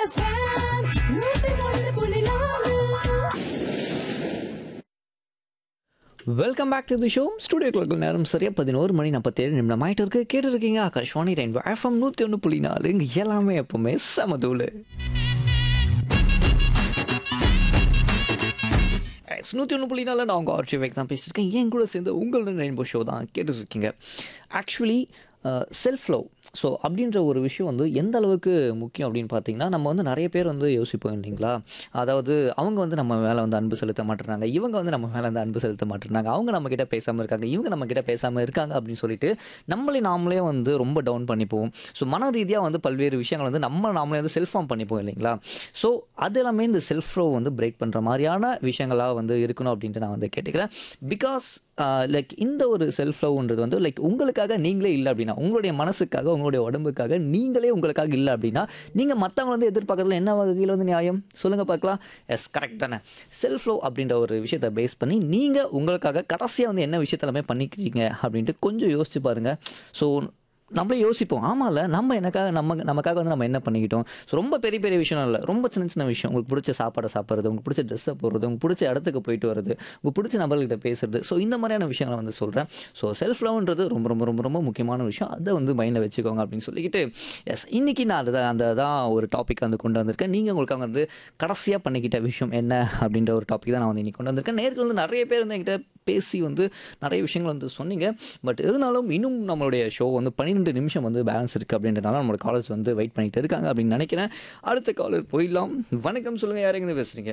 FM நூத்தி ஒன்று புள்ளி நாலு welcome back to the show ஸ்டுடியோக்களுக்கு நேரம் சரியா பதினோரு மணி நாற்பத்தேழு நிமிடம் ஆயிட்டு இருக்கு கேட்டு இருக்கீங்க ஆகாஷ்வாணி ரெயின்போ எஃப்எம் நூற்றி ஒன்று புள்ளி நாலு இங்கே எல்லாமே எப்பவுமே சமதூள் நூற்றி ஒன்று புள்ளி நாலு நான் உங்கள் ஆர்ச்சி வேக் தான் பேசியிருக்கேன் என் கூட சேர்ந்து உங்களோட ரெயின்போ ஷோ தான் கேட்டுருக்கீங்க ஆக்சுவலி செல்ஃப் லவ் ஸோ அப்படின்ற ஒரு விஷயம் வந்து எந்த அளவுக்கு முக்கியம் அப்படின்னு பார்த்தீங்கன்னா நம்ம வந்து நிறைய பேர் வந்து யோசிப்போம் இல்லைங்களா அதாவது அவங்க வந்து நம்ம மேலே வந்து அன்பு செலுத்த மாட்டேறாங்க இவங்க வந்து நம்ம மேலே வந்து அன்பு செலுத்த மாட்டேறாங்க அவங்க நம்ம கிட்ட பேசாமல் இருக்காங்க இவங்க நம்ம கிட்ட பேசாமல் இருக்காங்க அப்படின்னு சொல்லிட்டு நம்மளே நாமளே வந்து ரொம்ப டவுன் பண்ணிப்போம் ஸோ மன ரீதியாக வந்து பல்வேறு விஷயங்கள் வந்து நம்ம நாமளே வந்து செல்ஃப் ஃபார்ம் பண்ணிப்போம் இல்லைங்களா ஸோ அது எல்லாமே இந்த செல்ஃப் லவ் வந்து பிரேக் பண்ணுற மாதிரியான விஷயங்களாக வந்து இருக்கணும் அப்படின்ட்டு நான் வந்து கேட்டுக்கிறேன் பிகாஸ் லைக் இந்த ஒரு செல்ஃப் லவ்ன்றது வந்து லைக் உங்களுக்காக நீங்களே இல்லை அப்படின்னா உங்களுடைய மனசுக்காக உங்களுடைய உடம்புக்காக நீங்களே உங்களுக்காக இல்லை அப்படின்னா நீங்கள் மற்றவங்க வந்து எதிர்பார்க்கறதுல என்ன வகையில் வந்து நியாயம் சொல்லுங்கள் பார்க்கலாம் எஸ் கரெக்ட் தானே செல்ஃப் லவ் அப்படின்ற ஒரு விஷயத்தை பேஸ் பண்ணி நீங்கள் உங்களுக்காக கடைசியாக வந்து என்ன விஷயத்தெல்லாமே பண்ணிக்கிறீங்க அப்படின்ட்டு கொஞ்சம் யோசிச்சு பாருங்கள் ஸோ நம்மளே யோசிப்போம் ஆமாம்ல நம்ம எனக்காக நம்ம நமக்காக வந்து நம்ம என்ன பண்ணிக்கிட்டோம் ஸோ ரொம்ப பெரிய பெரிய விஷயம் இல்லை ரொம்ப சின்ன சின்ன விஷயம் உங்களுக்கு பிடிச்ச சாப்பாடை சாப்பிட்றது உங்களுக்கு பிடிச்ச ட்ரெஸ்ஸை போடுறது உங்களுக்கு பிடிச்ச இடத்துக்கு போயிட்டு வருது உங்களுக்கு பிடிச்ச நபர்கிட்ட பேசுறது ஸோ இந்த மாதிரியான விஷயங்களை வந்து சொல்கிறேன் ஸோ செல்ஃப் லவ்ன்றது ரொம்ப ரொம்ப ரொம்ப ரொம்ப முக்கியமான விஷயம் அதை வந்து மைண்டில் வச்சுக்கோங்க அப்படின்னு சொல்லிக்கிட்டு எஸ் இன்னைக்கு நான் அதை அந்த தான் ஒரு டாபிக் வந்து கொண்டு வந்திருக்கேன் நீங்கள் உங்களுக்கு வந்து கடைசியாக பண்ணிக்கிட்ட விஷயம் என்ன அப்படின்ற ஒரு டாபிக் தான் நான் வந்து இன்னைக்கு கொண்டு வந்திருக்கேன் நேரில் வந்து நிறைய பேர் வந்து என்கிட்ட பேசி வந்து நிறைய விஷயங்கள் வந்து சொன்னீங்க பட் இருந்தாலும் இன்னும் நம்மளுடைய ஷோ வந்து பன்னிரெண்டு நிமிஷம் வந்து பேலன்ஸ் இருக்குது அப்படின்றனால நம்மளோட காலேஜ் வந்து வெயிட் பண்ணிட்டு இருக்காங்க அப்படின்னு நினைக்கிறேன் அடுத்த காலர் போயிடலாம் வணக்கம் சொல்லுங்கள் யாருங்க பேசுகிறீங்க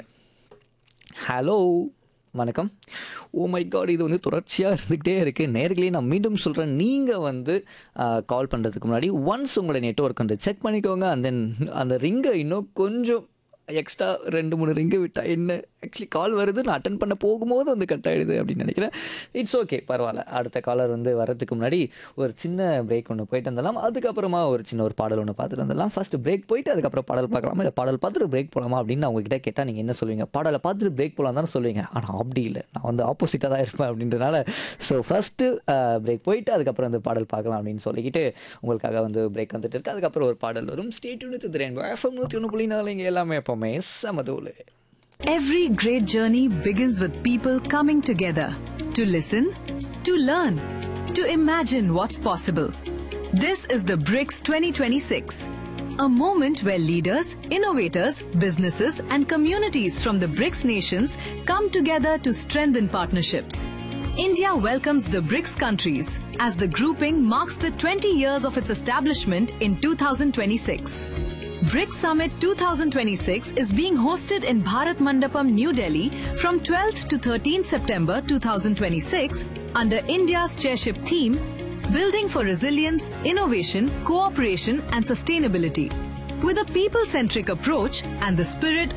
ஹலோ வணக்கம் ஓ மை காட் இது வந்து தொடர்ச்சியாக இருந்துக்கிட்டே இருக்குது நேர்களே நான் மீண்டும் சொல்கிறேன் நீங்கள் வந்து கால் பண்ணுறதுக்கு முன்னாடி ஒன்ஸ் உங்களோட நெட்ஒர்க் வந்து செக் பண்ணிக்கோங்க அந்த அந்த ரிங்கை இன்னும் கொஞ்சம் எக்ஸ்ட்ரா ரெண்டு மூணு ரிங்கு விட்டா என்ன ஆக்சுவலி கால் வருது நான் அட்டன் பண்ண போகும்போது வந்து கட் ஆகிடுது அப்படின்னு நினைக்கிறேன் இட்ஸ் ஓகே பரவாயில்ல அடுத்த காலர் வந்து வரதுக்கு முன்னாடி ஒரு சின்ன பிரேக் ஒன்று போயிட்டு வந்துடலாம் அதுக்கப்புறமா ஒரு சின்ன ஒரு பாடல் ஒன்று பார்த்துட்டு வந்துடலாம் ஃபர்ஸ்ட் பிரேக் போயிட்டு அதுக்கப்புறம் பாடல் பார்க்கலாமா இல்லை பாடல் பார்த்துட்டு பிரேக் போகலாமா அப்படின்னு நான் உங்ககிட்ட கேட்டால் நீங்கள் என்ன சொல்லுவீங்க பாடலை பார்த்துட்டு பிரேக் போகலாம் தானே சொல்லுவீங்க ஆனால் அப்படி இல்லை நான் வந்து ஆப்போசிட்டாக தான் இருப்பேன் அப்படின்றனால ஸோ ஃபஸ்ட்டு பிரேக் போயிட்டு அதுக்கப்புறம் அந்த பாடல் பார்க்கலாம் அப்படின்னு சொல்லிக்கிட்டு உங்களுக்காக வந்து பிரேக் வந்துட்டு இருக்கு அதுக்கப்புறம் ஒரு பாடல் வரும் ஸ்டேட் யூனிட் திரேன் எஃப்எம் நூற்றி ஒன்று புள்ளி நாலு இங்கே எல்லாமே எப்போவுமே சமதூள் Every great journey begins with people coming together to listen, to learn, to imagine what's possible. This is the BRICS 2026, a moment where leaders, innovators, businesses, and communities from the BRICS nations come together to strengthen partnerships. India welcomes the BRICS countries as the grouping marks the 20 years of its establishment in 2026. BRICS Summit 2026 is being hosted in Bharat Mandapam, New Delhi from 12th to 13th September 2026 under India's chairship theme Building for Resilience, Innovation, Cooperation and Sustainability. With a people centric approach and the spirit